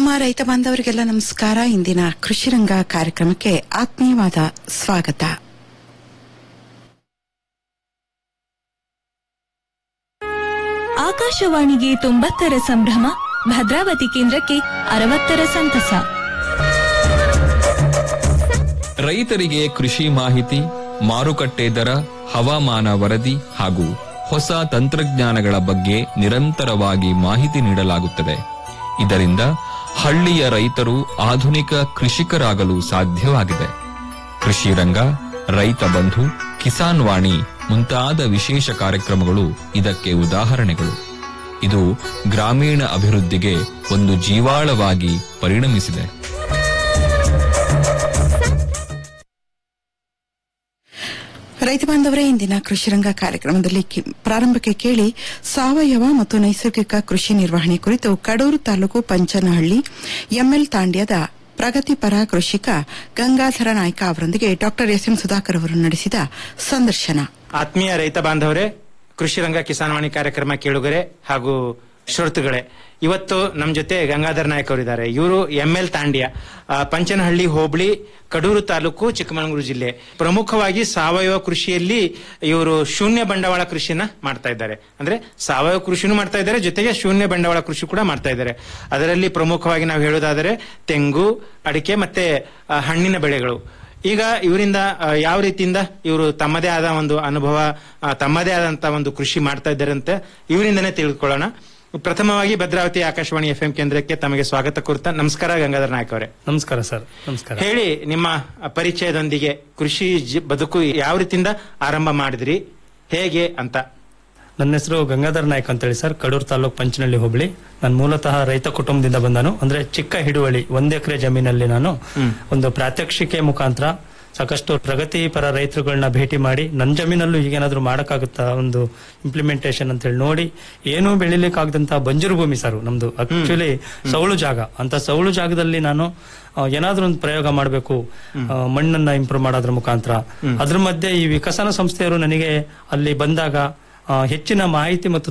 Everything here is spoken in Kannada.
ನಮ್ಮ ರೈತ ಬಾಂಧವರಿಗೆಲ್ಲ ನಮಸ್ಕಾರ ಇಂದಿನ ಕೃಷಿರಂಗ ಕಾರ್ಯಕ್ರಮಕ್ಕೆ ಆತ್ಮೀಯವಾದ ಸ್ವಾಗತ ಆಕಾಶವಾಣಿಗೆ ತೊಂಬತ್ತರ ಸಂಭ್ರಮ ಭದ್ರಾವತಿ ಕೇಂದ್ರಕ್ಕೆ ಅರವತ್ತರ ಸಂತಸ ರೈತರಿಗೆ ಕೃಷಿ ಮಾಹಿತಿ ಮಾರುಕಟ್ಟೆ ದರ ಹವಾಮಾನ ವರದಿ ಹಾಗೂ ಹೊಸ ತಂತ್ರಜ್ಞಾನಗಳ ಬಗ್ಗೆ ನಿರಂತರವಾಗಿ ಮಾಹಿತಿ ನೀಡಲಾಗುತ್ತದೆ ಇದರಿಂದ ಹಳ್ಳಿಯ ರೈತರು ಆಧುನಿಕ ಕೃಷಿಕರಾಗಲು ಸಾಧ್ಯವಾಗಿದೆ ಕೃಷಿ ರಂಗ ರೈತ ಬಂಧು ಕಿಸಾನ್ ವಾಣಿ ಮುಂತಾದ ವಿಶೇಷ ಕಾರ್ಯಕ್ರಮಗಳು ಇದಕ್ಕೆ ಉದಾಹರಣೆಗಳು ಇದು ಗ್ರಾಮೀಣ ಅಭಿವೃದ್ಧಿಗೆ ಒಂದು ಜೀವಾಳವಾಗಿ ಪರಿಣಮಿಸಿದೆ ರೈತ ಬಾಂಧವರೇ ಇಂದಿನ ಕೃಷಿರಂಗ ಕಾರ್ಯಕ್ರಮದಲ್ಲಿ ಕಿ- ಪ್ರಾರಂಭಕ್ಕೆ ಕೇಳಿ ಸಾವಯವ ಮತ್ತು ನೈಸರ್ಗಿಕ ಕೃಷಿ ನಿರ್ವಹಣೆ ಕುರಿತು ಕಡೂರು ತಾಲೂಕು ಪಂಚನಹಳ್ಳಿ ಎಂಎಲ್ ತಾಂಡ್ಯದ ಪ್ರಗತಿಪರ ಕೃಷಿಕ ಗಂಗಾಧರ ನಾಯ್ಕ ಅವರೊಂದಿಗೆ ಡಾಕ್ಟರ್ ಎಸ್ ಎಂ ಸುಧಾಕರ್ ಅವರು ನಡೆಸಿದ ಸಂದರ್ಶನ ಆತ್ಮೀಯ ರೈತ ಬಾಂಧವರೇ ಕೃಷಿ ರಂಗ ಕಿಸಾನ್ವಾಣಿ ಕಾರ್ಯಕ್ರಮ ಕೇಳುಗರೆ ಹಾಗೂ ಶ್ರೋತೃಗಳೇ ಇವತ್ತು ನಮ್ಮ ಜೊತೆ ಗಂಗಾಧರ್ ನಾಯಕ್ ಅವರಿದ್ದಾರೆ ಇವರು ಎಂ ಎಲ್ ತಾಂಡ್ಯ ಆ, ಪಂಚನಹಳ್ಳಿ ಹೋಬಳಿ ಕಡೂರು ತಾಲೂಕು ಚಿಕ್ಕಮಗಳೂರು ಜಿಲ್ಲೆ ಪ್ರಮುಖವಾಗಿ ಸಾವಯವ ಕೃಷಿಯಲ್ಲಿ ಇವರು ಶೂನ್ಯ ಬಂಡವಾಳ ಕೃಷಿನ ಮಾಡ್ತಾ ಇದ್ದಾರೆ ಅಂದ್ರೆ ಸಾವಯವ ಕೃಷಿನೂ ಮಾಡ್ತಾ ಇದ್ದಾರೆ ಜೊತೆಗೆ ಶೂನ್ಯ ಬಂಡವಾಳ ಕೃಷಿ ಕೂಡ ಮಾಡ್ತಾ ಇದ್ದಾರೆ ಅದರಲ್ಲಿ ಪ್ರಮುಖವಾಗಿ ನಾವು ಹೇಳೋದಾದರೆ ತೆಂಗು ಅಡಿಕೆ ಮತ್ತೆ ಆ, ಹಣ್ಣಿನ ಬೆಳೆಗಳು ಈಗ ಇವರಿಂದ ಆ, ಯಾವ ರೀತಿಯಿಂದ ಇವರು ತಮ್ಮದೇ ಆದ ಒಂದು ಅನುಭವ ಆ, ತಮ್ಮದೇ ಆದಂತ ಒಂದು ಕೃಷಿ ಮಾಡ್ತಾ ಇದ್ದಾರೆ ಅಂತ ಇವರಿಂದನೇ ತಿಳಿದುಕೊಳ್ಳೋಣ ಪ್ರಥಮವಾಗಿ ಭದ್ರಾವತಿ ಆಕಾಶವಾಣಿ ಎಫ್ ಕೇಂದ್ರಕ್ಕೆ ತಮಗೆ ಸ್ವಾಗತ ಕೋರ್ತಾ ನಮಸ್ಕಾರ ಗಂಗಾಧರ ನಾಯಕ್ ಅವರೇ ನಮಸ್ಕಾರ ಸರ್ ನಮಸ್ಕಾರ ಹೇಳಿ ನಿಮ್ಮ ಪರಿಚಯದೊಂದಿಗೆ ಕೃಷಿ ಜಿ- ಬದುಕು ಯಾವ ರೀತಿಯಿಂದ ಆರಂಭ ಮಾಡಿದ್ರಿ ಹೇಗೆ ಅಂತ ನನ್ನ ಹೆಸರು ಗಂಗಾಧರ್ ನಾಯ್ಕ್ ಅಂತೇಳಿ ಸರ್ ಕಡೂರು ತಾಲೂಕ್ ಪಂಚನಹಳ್ಳಿ ಹೋಬಳಿ ನಾನು ಮೂಲತಃ ರೈತ ಕುಟುಂಬದಿಂದ ಬಂದನು ಅಂದ್ರೆ ಚಿಕ್ಕ ಹಿಡುವಳಿ ಒಂದ್ ಎಕರೆ ಜಮೀನಲ್ಲಿ ನಾನು ಒಂದು ಪ್ರಾತ್ಯಕ್ಷಿಕೆ ಮುಖಾಂತರ ಸಾಕಷ್ಟು ಪ್ರಗತಿಪರ ರೈತರುಗಳನ್ನ ಭೇಟಿ ಮಾಡಿ ನನ್ನ ಜಮೀನಲ್ಲೂ ಈಗೇನಾದ್ರೂ ಮಾಡಕ್ಕಾಗುತ್ತಾ ಒಂದು ಇಂಪ್ಲಿಮೆಂಟೇಷನ್ ಅಂತ ಹೇಳಿ ನೋಡಿ ಏನೂ ಬೆಳಿಲಿಕ್ಕಾಗದಂತ ಬಂಜರು ಭೂಮಿ ಸರ್ ನಮ್ದು ಆಕ್ಚುಲಿ ಸೌಳು ಜಾಗ ಅಂತ ಸೌಳು ಜಾಗದಲ್ಲಿ ನಾನು ಆ, ಏನಾದ್ರೂ ಒಂದು ಪ್ರಯೋಗ ಮಾಡಬೇಕು ಮಣ್ಣನ್ನ ಇಂಪ್ರೂವ್ ಮಾಡೋದ್ರ ಮುಖಾಂತರ ಅದ್ರ ಮಧ್ಯೆ ಈ ವಿಕಸನ ಸಂಸ್ಥೆಯವರು ನನಗೆ ಅಲ್ಲಿ ಬಂದಾಗ ಆ, ಹೆಚ್ಚಿನ ಮಾಹಿತಿ ಮತ್ತು